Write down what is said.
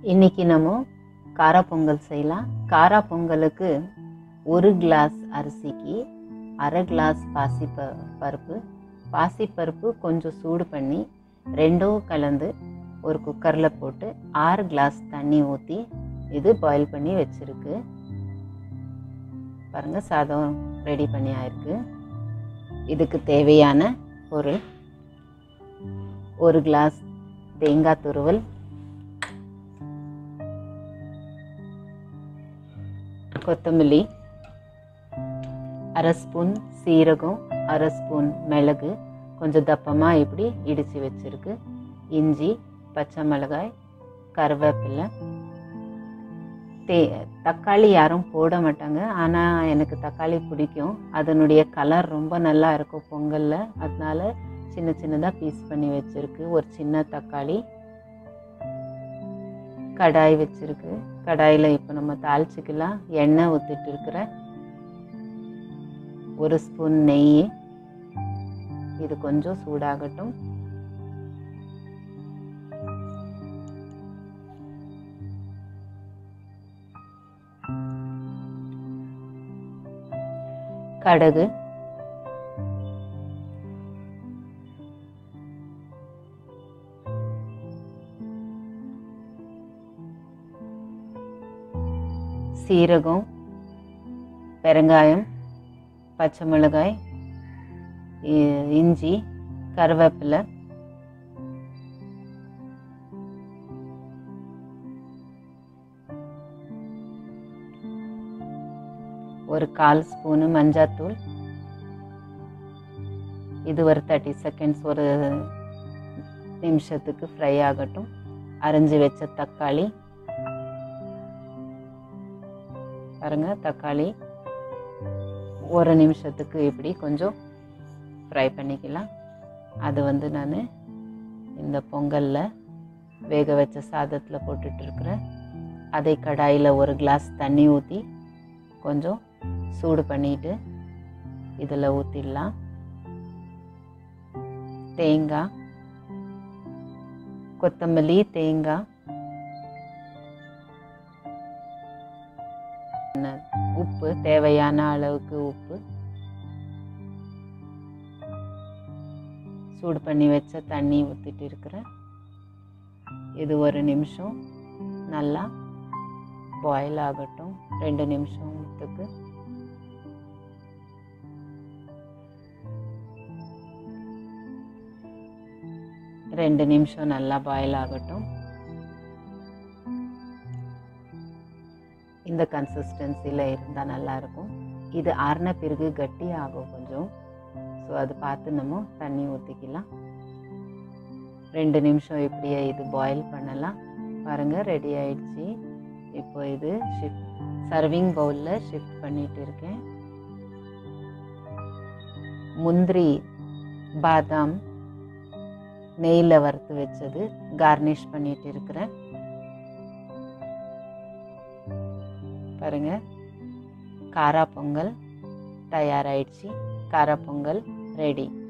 இன்னைக்கு நம்ம காரா பொங்கல் செய்யலாம் காரா பொங்கலுக்கு ஒரு கிளாஸ் அரிசிக்கு அரை கிளாஸ் பாசி ப பருப்பு பாசிப்பருப்பு கொஞ்சம் சூடு பண்ணி ரெண்டும் கலந்து ஒரு குக்கரில் போட்டு ஆறு கிளாஸ் தண்ணி ஊற்றி இது பாயில் பண்ணி வச்சுருக்கு பாருங்கள் சாதம் ரெடி பண்ணி ஆயிருக்கு இதுக்கு தேவையான பொருள் ஒரு கிளாஸ் தேங்காய் துருவல் கொத்தமல்லி அரை ஸ்பூன் சீரகம் அரை ஸ்பூன் மிளகு கொஞ்சம் தப்பமாக இப்படி இடித்து வச்சுருக்கு இஞ்சி பச்சை மிளகாய் கருவேப்பிலை தே தக்காளி யாரும் போட மாட்டாங்க ஆனால் எனக்கு தக்காளி பிடிக்கும் அதனுடைய கலர் ரொம்ப நல்லா இருக்கும் பொங்கலில் அதனால சின்ன சின்னதாக பீஸ் பண்ணி வச்சுருக்கு ஒரு சின்ன தக்காளி கடாய் வச்சுருக்கு கடாயில் இப்போ நம்ம தாளிச்சிக்கலாம் எண்ணெய் ஊற்றிட்டு இருக்கிற ஒரு ஸ்பூன் நெய் இது கொஞ்சம் சூடாகட்டும் கடுகு சீரகம் பெருங்காயம் பச்சை மிளகாய் இ- இஞ்சி கருவேப்பிலை ஒரு கால் ஸ்பூனு மஞ்சாத்தூள் இது ஒரு தேர்ட்டி செகண்ட்ஸ் ஒரு நிமிஷத்துக்கு ஃப்ரை ஆகட்டும் அரைஞ்சி வச்ச தக்காளி பாருங்க தக்காளி ஒரு நிமிஷத்துக்கு இப்படி கொஞ்சம் ஃப்ரை பண்ணிக்கலாம் அது வந்து நான் இந்த பொங்கலில் வேக வச்ச சாதத்தில் போட்டுட்டு இருக்கிறேன் அதை கடாயில் ஒரு கிளாஸ் தண்ணி ஊற்றி கொஞ்சம் சூடு பண்ணிட்டு இதில் ஊற்றிடலாம் தேங்காய் கொத்தமல்லி தேங்காய் உப்பு தேவையான அளவுக்கு உப்பு சூடு பண்ணி வச்ச தண்ணி ஊற்றிட்டு இருக்கிறேன் இது ஒரு நிமிஷம் நல்லா பாயில் ஆகட்டும் ரெண்டு நிமிஷத்துக்கு ரெண்டு நிமிஷம் நல்லா பாயில் ஆகட்டும் இந்த கன்சிஸ்டன்சியில் இருந்தால் நல்லாயிருக்கும் இது ஆறின பிறகு கட்டி ஆகும் கொஞ்சம் ஸோ அது பார்த்து நம்ம தண்ணி ஊற்றிக்கலாம் ரெண்டு நிமிஷம் இப்படியே இது பாயில் பண்ணலாம் பாருங்கள் ரெடி ஆயிடுச்சு இப்போ இது ஷிஃப்ட் சர்விங் பவுலில் ஷிஃப்ட் பண்ணிட்டு இருக்கேன் முந்திரி பாதாம் நெய்யில் வறுத்து வச்சது கார்னிஷ் பண்ணிட்டு இருக்கிறேன் பாருங்க காரா பொங்கல் தயாராயிடுச்சு காரா பொங்கல் ரெடி